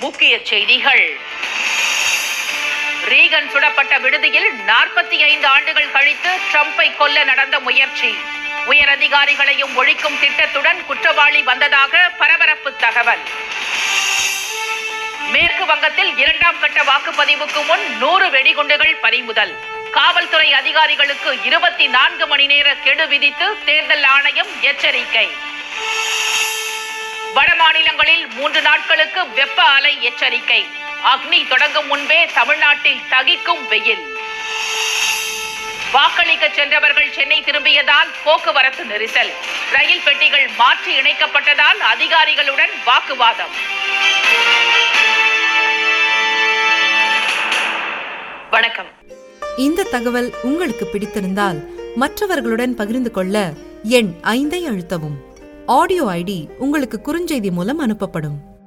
முக்கிய செய்திகள் ரீகன் சுடப்பட்ட விடுதியில் நாற்பத்தி ஐந்து ஆண்டுகள் கழித்து ட்ரம்பை கொல்ல நடந்த முயற்சி உயர் அதிகாரிகளையும் ஒழிக்கும் திட்டத்துடன் குற்றவாளி வந்ததாக பரபரப்பு தகவல் மேற்கு வங்கத்தில் இரண்டாம் கட்ட வாக்குப்பதிவுக்கு முன் நூறு வெடிகுண்டுகள் பறிமுதல் காவல்துறை அதிகாரிகளுக்கு இருபத்தி நான்கு மணி நேர கெடு விதித்து தேர்தல் ஆணையம் எச்சரிக்கை வட மாநிலங்களில் மூன்று நாட்களுக்கு வெப்ப அலை எச்சரிக்கை அக்னி தொடங்கும் முன்பே தமிழ்நாட்டில் தகிக்கும் வெயில் வாக்களிக்க சென்றவர்கள் சென்னை திரும்பியதால் போக்குவரத்து நெரிசல் ரயில் பெட்டிகள் மாற்றி இணைக்கப்பட்டதால் அதிகாரிகளுடன் வாக்குவாதம் வணக்கம் இந்த தகவல் உங்களுக்கு பிடித்திருந்தால் மற்றவர்களுடன் பகிர்ந்து கொள்ள எண் ஐந்தை அழுத்தவும் ஆடியோ ஐடி உங்களுக்கு குறுஞ்செய்தி மூலம் அனுப்பப்படும்